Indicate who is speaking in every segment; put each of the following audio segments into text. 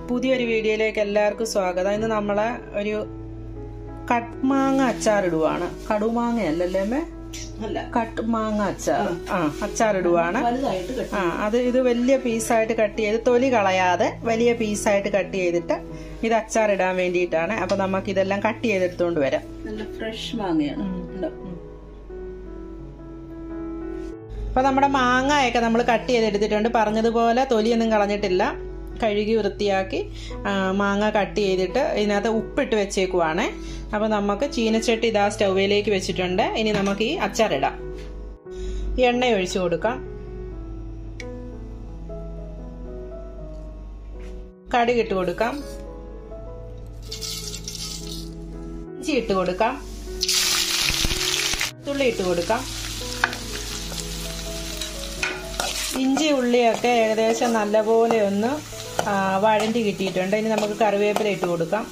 Speaker 1: പുതിയൊരു വീഡിയോയിലേക്ക് എല്ലാവർക്കും സ്വാഗതം ഇന്ന് നമ്മളെ ഒരു കട്ട്മാങ്ങ അച്ചാറിടുവാണ് കടുമാങ്ങ അല്ലല്ലേ അമ്മേ
Speaker 2: അല്ല
Speaker 1: കട്ട്മാങ്ങ അച്ചാർ ആ അച്ചാറിടുവാണ്
Speaker 2: വലുതായിട്ട് കട്ട്
Speaker 1: ആ അത് ഇത് വലിയ പീസായിട്ട് കട്ട് ചെയ്ത് തൊലി കളയാതെ വലിയ പീസായിട്ട് കട്ട് ചെയ്തിട്ട് ഇത് അച്ചാറിടാൻ വേണ്ടിയിട്ടാണ് അപ്പൊ നമുക്ക് ഇതെല്ലാം കട്ട് ചെയ്തെടുത്തോണ്ട് വരാം
Speaker 2: നല്ല ഫ്രഷ് മാങ്ങയാണ് ഉണ്ടോ?
Speaker 1: അപ്പൊ നമ്മുടെ മാങ്ങയൊക്കെ നമ്മൾ കട്ട് ചെയ്തെടുത്തിട്ടുണ്ട് പറഞ്ഞതുപോലെ തൊലിയൊന്നും കളഞ്ഞിട്ടില്ല കഴുകി വൃത്തിയാക്കി ആ, മാങ്ങ കട്ട് ചെയ്തിട്ട് ഇതിനകത്ത് ഉപ്പിട്ട് വെച്ചേക്കുവാണേ അപ്പൊ നമുക്ക് ചീനച്ചട്ടി ഇതാ സ്റ്റൗവിലേക്ക് വെച്ചിട്ടുണ്ട് ഇനി നമുക്ക് ഈ അച്ചാറിടാം എണ്ണ ഒഴിച്ചു കൊടുക്കാം കടുക് ഇട്ട് കൊടുക്കാം ഇഞ്ചി ഇട്ട് കൊടുക്കാം തുള്ളി ഇട്ട് കൊടുക്കാം ഇഞ്ചി ഉള്ളിയൊക്കെ ഏകദേശം നല്ലപോലെ ഒന്ന് ആ, വഴണ്ടി കിട്ടിയിട്ടുണ്ട് ഇനി നമുക്ക് കറിവേപ്പില ഇട്ട് കൊടുക്കാം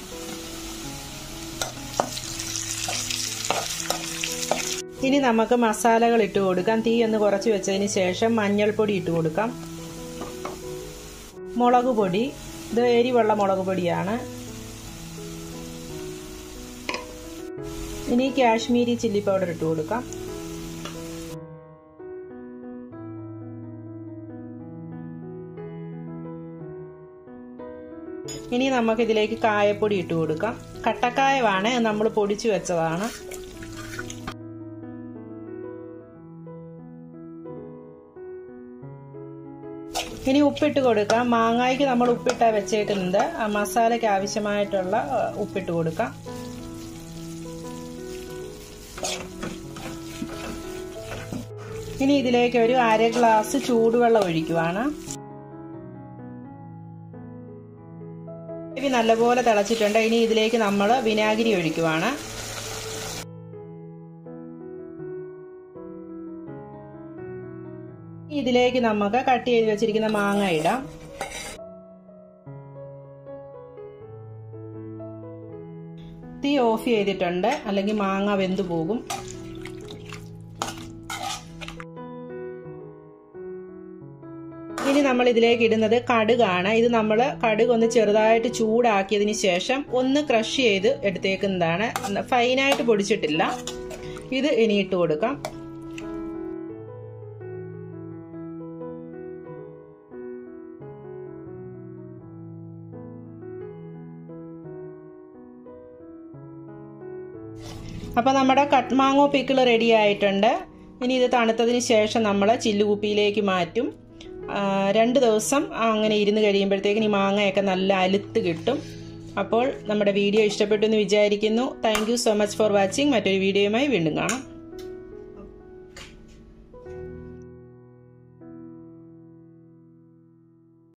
Speaker 1: ഇനി നമുക്ക് മസാലകൾ ഇട്ട് കൊടുക്കാം തീ ഒന്ന് കുറച്ച് വെച്ചതിന് ശേഷം മഞ്ഞൾപ്പൊടി ഇട്ട് കൊടുക്കാം മുളക് പൊടി ഇത് എരിവുള്ള മുളക് പൊടിയാണ് ഇനി കാശ്മീരി ചില്ലി പൗഡർ ഇട്ട് കൊടുക്കാം ഇനി നമുക്ക് ഇതിലേക്ക് കായപ്പൊടി ഇട്ട് കൊടുക്കാം കട്ടക്കായമാണ് നമ്മൾ പൊടിച്ചു വെച്ചതാണ് ഇനി ഉപ്പിട്ട് കൊടുക്കാം മാങ്ങായ്ക്ക് നമ്മൾ ഉപ്പിട്ടാ വെച്ചേക്കുന്നത് ആ മസാലയ്ക്ക് ആവശ്യമായിട്ടുള്ള ആ, ഉപ്പിട്ട് കൊടുക്കാം ഇനി ഇതിലേക്ക് ഒരു അര ഗ്ലാസ് ചൂടുവെള്ളം ഒഴിക്കുവാണ് ഗ്രേവി നല്ലപോലെ തിളച്ചിട്ടുണ്ട് ഇനി ഇതിലേക്ക് നമ്മൾ വിനാഗിരി ഒഴിക്കുവാണ് ഇതിലേക്ക് നമുക്ക് കട്ട് ചെയ്ത് വെച്ചിരിക്കുന്ന മാങ്ങ ഇടാം തീ ഓഫ് ചെയ്തിട്ടുണ്ട് അല്ലെങ്കിൽ മാങ്ങ വെന്തു പോകും ഇനി നമ്മൾ ഇതിലേക്ക് ഇടുന്നത് കടുകാണ് ഇത് നമ്മൾ കടുക് ഒന്ന് ചെറുതായിട്ട് ചൂടാക്കിയതിന് ശേഷം ഒന്ന് ക്രഷ് ചെയ്ത് എടുത്തേക്കുന്നതാണ് ഫൈനായിട്ട് പൊടിച്ചിട്ടില്ല ഇത് ഇനി ഇട്ട് കൊടുക്കാം അപ്പോൾ നമ്മുടെ കട്ട്മാങ്ങോ പിക്കിൾ റെഡി ആയിട്ടുണ്ട് ഇനി ഇത് തണുത്തതിന് ശേഷം നമ്മൾ ചില്ലുകുപ്പിയിലേക്ക് മാറ്റും ആ, രണ്ട് ദിവസം അങ്ങനെ ഇരുന്ന് കഴിയുമ്പോഴത്തേക്കിന് ഈ മാങ്ങയൊക്കെ നല്ല അലുത്ത് കിട്ടും അപ്പോൾ നമ്മുടെ വീഡിയോ ഇഷ്ടപ്പെട്ടു എന്ന് വിചാരിക്കുന്നു thank you so much for watching മറ്റൊരു വീഡിയോയുമായി വീണ്ടും കാണാം